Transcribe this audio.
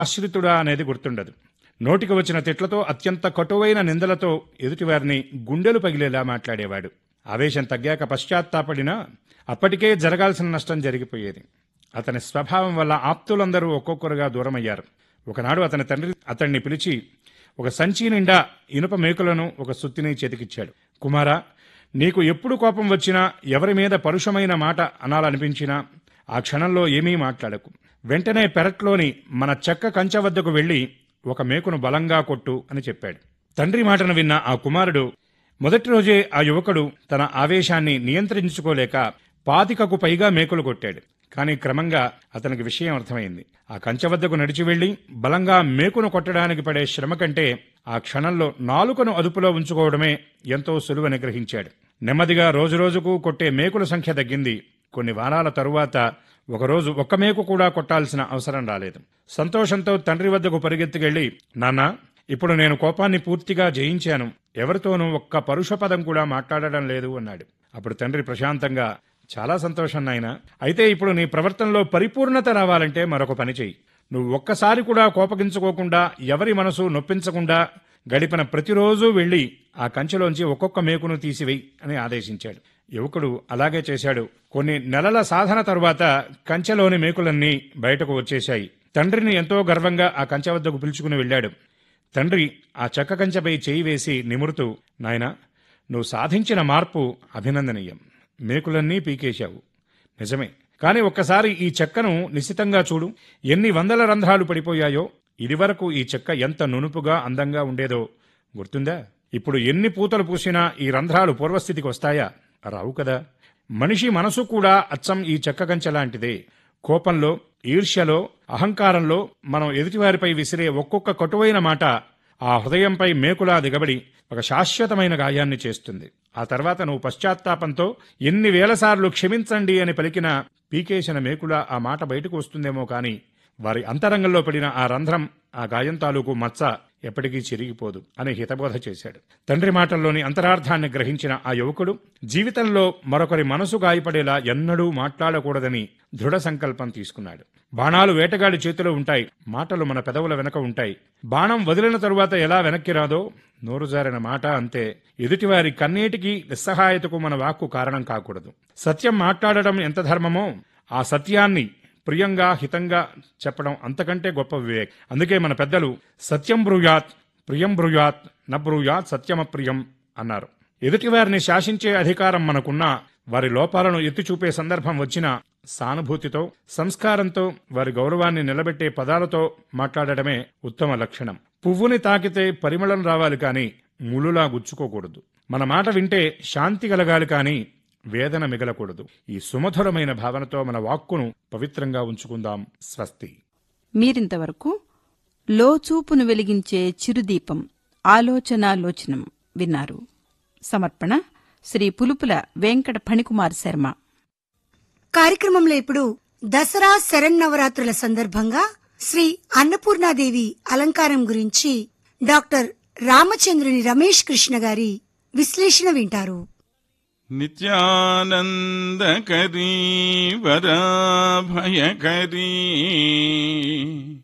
ఆశ్రితుడా అనేది గుర్తుండదు నోటికి వచ్చిన తిట్లతో అత్యంత కటువైన నిందలతో ఎదుటివారిని గుండెలు పగిలేలా మాట్లాడేవాడు ఆవేశం తగ్గాక పశ్చాత్తాపడినా అప్పటికే జరగాల్సిన నష్టం జరిగిపోయేది అతని స్వభావం వల్ల ఆప్తులందరూ ఒక్కొక్కరుగా దూరమయ్యారు ఒకనాడు అతని తండ్రి అతన్ని పిలిచి ఒక సంచి నిండా ఇనుప మేకులను ఒక సుత్తిని చేతికిచ్చాడు కుమారా నీకు ఎప్పుడు కోపం వచ్చినా ఎవరి మీద పరుషమైన మాట అనాలనిపించినా ఆ క్షణంలో ఏమీ మాట్లాడకు వెంటనే పెరట్లోని మన చెక్క కంచె వద్దకు వెళ్లి ఒక మేకును బలంగా కొట్టు అని చెప్పాడు తండ్రి మాటను విన్న ఆ కుమారుడు మొదటి రోజే ఆ యువకుడు తన ఆవేశాన్ని నియంత్రించుకోలేక పాతికకు పైగా మేకులు కొట్టాడు కానీ క్రమంగా అతనికి విషయం అర్థమైంది ఆ కంచె వద్దకు నడిచి వెళ్లి బలంగా మేకును కొట్టడానికి పడే శ్రమ కంటే ఆ క్షణంలో నాలుకను అదుపులో ఉంచుకోవడమే ఎంతో సులువని గ్రహించాడు నెమ్మదిగా రోజురోజుకు కొట్టే మేకుల సంఖ్య తగ్గింది కొన్ని వారాల తరువాత ఒకరోజు ఒక్క మేకు కూడా కొట్టాల్సిన అవసరం రాలేదు సంతోషంతో తండ్రి వద్దకు పరిగెత్తుకెళ్లి నాన్నా ఇప్పుడు నేను కోపాన్ని పూర్తిగా జయించాను ఎవరితోనూ ఒక్క పరుష పదం కూడా మాట్లాడడం లేదు అన్నాడు అప్పుడు తండ్రి ప్రశాంతంగా చాలా సంతోషం నాయనా అయితే ఇప్పుడు నీ ప్రవర్తనలో పరిపూర్ణత రావాలంటే మరొక పని చెయ్యి నువ్వు ఒక్కసారి కూడా కోపగించుకోకుండా ఎవరి మనసు నొప్పించకుండా గడిపిన ప్రతిరోజు వెళ్లి ఆ కంచెలోంచి ఒక్కొక్క మేకును తీసివేయి అని ఆదేశించాడు యువకుడు అలాగే చేశాడు కొన్ని నెలల సాధన తరువాత కంచెలోని మేకులన్నీ బయటకు వచ్చేశాయి తండ్రిని ఎంతో గర్వంగా ఆ కంచె వద్దకు పిలుచుకుని వెళ్ళాడు తండ్రి ఆ చెక్క కంచెపై చేయి వేసి నిమురుతూ నాయనా నువ్వు సాధించిన మార్పు అభినందనీయం మేకులన్నీ పీకేశావు నిజమే కానీ ఒక్కసారి ఈ చెక్కను నిశితంగా చూడు ఎన్ని వందల రంధ్రాలు పడిపోయాయో ఇదివరకు ఈ చెక్క ఎంత నునుపుగా అందంగా ఉండేదో గుర్తుందా ఇప్పుడు ఎన్ని పూతలు పూసినా ఈ రంధ్రాలు పూర్వస్థితికి వస్తాయా రావు కదా మనిషి మనసు కూడా అచ్చం ఈ చెక్క కంచె లాంటిదే కోపంలో ఈర్ష్యలో అహంకారంలో మనం ఎదుటివారిపై విసిరే ఒక్కొక్క కటువైన మాట ఆ హృదయంపై మేకులా దిగబడి ఒక శాశ్వతమైన గాయాన్ని చేస్తుంది ఆ తర్వాత నువ్వు పశ్చాత్తాపంతో ఎన్ని వేలసార్లు క్షమించండి అని పలికిన పీకేసిన మేకులా ఆ మాట బయటకు వస్తుందేమో కాని వారి అంతరంగంలో పడిన ఆ రంధ్రం ఆ గాయం తాలూకు మచ్చ ఎప్పటికీ చిరిగిపోదు అని హితబోధ చేశాడు తండ్రి మాటల్లోని అంతరార్థాన్ని గ్రహించిన ఆ యువకుడు జీవితంలో మరొకరి మనసు గాయపడేలా ఎన్నడూ మాట్లాడకూడదని దృఢ సంకల్పం తీసుకున్నాడు బాణాలు వేటగాడి చేతిలో ఉంటాయి మాటలు మన పెదవుల వెనక ఉంటాయి బాణం వదిలిన తరువాత ఎలా వెనక్కి రాదో నోరు జారిన మాట అంతే ఎదుటివారి కన్నీటికి నిస్సహాయతకు మన వాక్కు కారణం కాకూడదు సత్యం మాట్లాడడం ఎంత ధర్మమో ఆ సత్యాన్ని ప్రియంగా హితంగా చెప్పడం అంతకంటే గొప్ప వివేక్ అందుకే మన పెద్దలు సత్యం బ్రూయాత్ ప్రియం బ్రూయాత్ న బ్రూయాత్ సత్యమప్రియం అన్నారు ఎదుటివారిని శాసించే అధికారం మనకున్నా వారి లోపాలను ఎత్తి చూపే సందర్భం వచ్చినా సానుభూతితో సంస్కారంతో వారి గౌరవాన్ని నిలబెట్టే పదాలతో మాట్లాడటమే ఉత్తమ లక్షణం పువ్వుని తాకితే పరిమళం రావాలి కానీ ములులా గుచ్చుకోకూడదు మన మాట వింటే శాంతి కలగాలి కానీ వేదన మిగలకూడదు ఈ సుమధురమైన భావనతో మన వాక్కును పవిత్రంగా ఉంచుకుందాం స్వస్తి మీరింతవరకు లోచూపును వెలిగించే చిరుదీపం ఆలోచనాలోచనం విన్నారు సమర్పణ శ్రీ పులుపుల వెంకట ఫణికుమార్ శర్మ కార్యక్రమంలో ఇప్పుడు దసరా శరన్నవరాత్రుల సందర్భంగా శ్రీ అన్నపూర్ణాదేవి అలంకారం గురించి డాక్టర్ రామచంద్రుని రమేష్ కృష్ణ గారి విశ్లేషణ వింటారు నిత్యానందకరీ వరాభయకరీ